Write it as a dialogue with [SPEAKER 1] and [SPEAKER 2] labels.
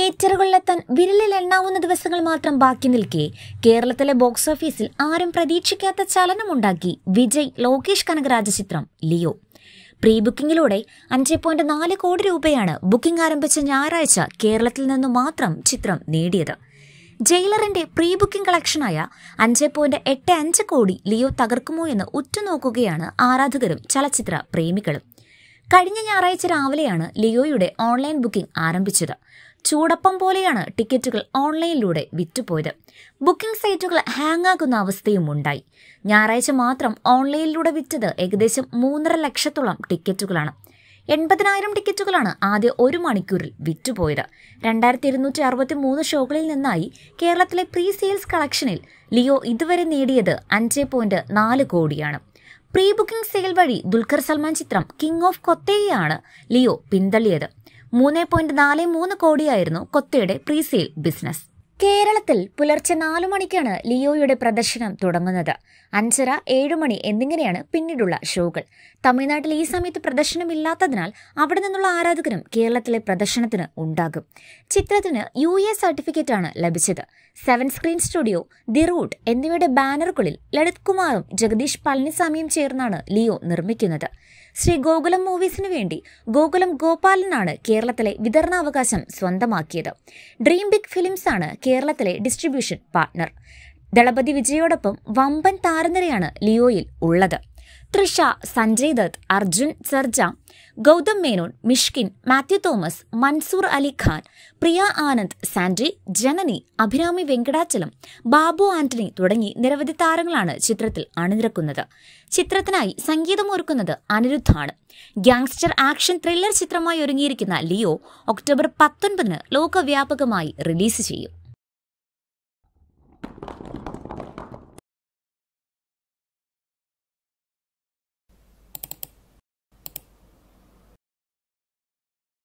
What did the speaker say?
[SPEAKER 1] തിയേറ്ററുകളിലെത്താൻ വിരലിൽ എണ്ണാവുന്ന ദിവസങ്ങൾ മാത്രം ബാക്കി നിൽക്കെ കേരളത്തിലെ ബോക്സ് ഓഫീസിൽ ആരും പ്രതീക്ഷിക്കാത്ത ചലനമുണ്ടാക്കി വിജയ് ലോകേഷ് കനകരാജ ചിത്രം ലിയോ പ്രീ ബുക്കിംഗിലൂടെ അഞ്ച് പോയിന്റ് നാല് കോടി രൂപയാണ് ബുക്കിംഗ് ആരംഭിച്ച ഞായറാഴ്ച കേരളത്തിൽ നിന്നു മാത്രം ചിത്രം നേടിയത് ജയിലറിന്റെ പ്രീ ബുക്കിംഗ് കളക്ഷനായ അഞ്ച് പോയിന്റ് എട്ട് അഞ്ച് കോടി ലിയോ തകർക്കുമോ എന്ന് ഉറ്റുനോക്കുകയാണ് ആരാധകരും ചലച്ചിത്ര പ്രേമികളും കഴിഞ്ഞ ഞായറാഴ്ച രാവിലെയാണ് ലിയോയുടെ ഓൺലൈൻ ബുക്കിംഗ് ആരംഭിച്ചത് ചൂടപ്പം പോലെയാണ് ടിക്കറ്റുകൾ ഓൺലൈനിലൂടെ വിറ്റുപോയത് ബുക്കിംഗ് സൈറ്റുകൾ ഹാങ് ആകുന്ന അവസ്ഥയും ഉണ്ടായി ഞായറാഴ്ച മാത്രം ഓൺലൈനിലൂടെ വിറ്റത് ഏകദേശം മൂന്നര ലക്ഷത്തോളം ടിക്കറ്റുകളാണ് എൺപതിനായിരം ടിക്കറ്റുകളാണ് ആദ്യ ഒരു മണിക്കൂറിൽ വിറ്റുപോയത് രണ്ടായിരത്തി ഇരുന്നൂറ്റി അറുപത്തി മൂന്ന് ഷോകളിൽ നിന്നായി കേരളത്തിലെ പ്രീ സെയിൽസ് കളക്ഷനിൽ ലിയോ ഇതുവരെ നേടിയത് അഞ്ച് പോയിന്റ് നാല് കോടിയാണ് പ്രീ ബുക്കിംഗ് സെയിൽ വഴി ദുൽഖർ സൽമാൻ ചിത്രം കിങ് ഓഫ് കൊത്തയെയാണ് ലിയോ പിന്തള്ളിയത് മൂന്ന് പോയിന്റ് നാല് മൂന്ന് കോടിയായിരുന്നു കൊത്തയുടെ പ്രീ സെയിൽ ബിസിനസ് കേരളത്തിൽ പുലർച്ചെ നാലു മണിക്കാണ് ലിയോയുടെ പ്രദർശനം തുടങ്ങുന്നത് അഞ്ചര ഏഴ് മണി എന്നിങ്ങനെയാണ് പിന്നീടുള്ള ഷോകൾ തമിഴ്നാട്ടിൽ ഈ സമയത്ത് പ്രദർശനമില്ലാത്തതിനാൽ അവിടെ നിന്നുള്ള ആരാധകരും കേരളത്തിലെ പ്രദർശനത്തിന് ഉണ്ടാകും ചിത്രത്തിന് യു എ സർട്ടിഫിക്കറ്റാണ് ലഭിച്ചത് Seven Screen Studio The Route എന്നിവയുടെ ബാനറുകളിൽ ലളിത് കുമാറും ജഗദീഷ് പളനിസ്വാമിയും ചേർന്നാണ് ലിയോ നിർമ്മിക്കുന്നത് ശ്രീ ഗോകുലം മൂവീസിന് വേണ്ടി ഗോകുലം ഗോപാലനാണ് കേരളത്തിലെ വിതരണാവകാശം സ്വന്തമാക്കിയത് ഡ്രീം ബിഗ് ഫിലിംസ് ആണ് കേരളത്തിലെ ഡിസ്ട്രിബ്യൂഷൻ പാർട്ട്ണർ ദളപതി വിജയോടൊപ്പം വമ്പൻ താരനിരയാണ് ലിയോയിൽ ഉള്ളത് തൃഷ സഞ്ജയ് ദത്ത് അർജുൻ സർജ ഗൗതം മേനോൻ മിഷ്കിൻ മാത്യു തോമസ് മൻസൂർ അലി ഖാൻ പ്രിയ ആനന്ദ് സാൻഡ്രി ജനനി അഭിരാമി വെങ്കടാചലം ബാബു ആന്റണി തുടങ്ങി നിരവധി താരങ്ങളാണ് ചിത്രത്തിൽ അണിനിരക്കുന്നത് ചിത്രത്തിനായി സംഗീതമൊരുക്കുന്നത് അനിരുദ്ധാണ് ഗ്യാങ്സ്റ്റർ ആക്ഷൻ ത്രില്ലർ ചിത്രമായി ഒരുങ്ങിയിരിക്കുന്ന ലിയോ ഒക്ടോബർ പത്തൊൻപതിന് ലോകവ്യാപകമായി റിലീസ് ചെയ്യും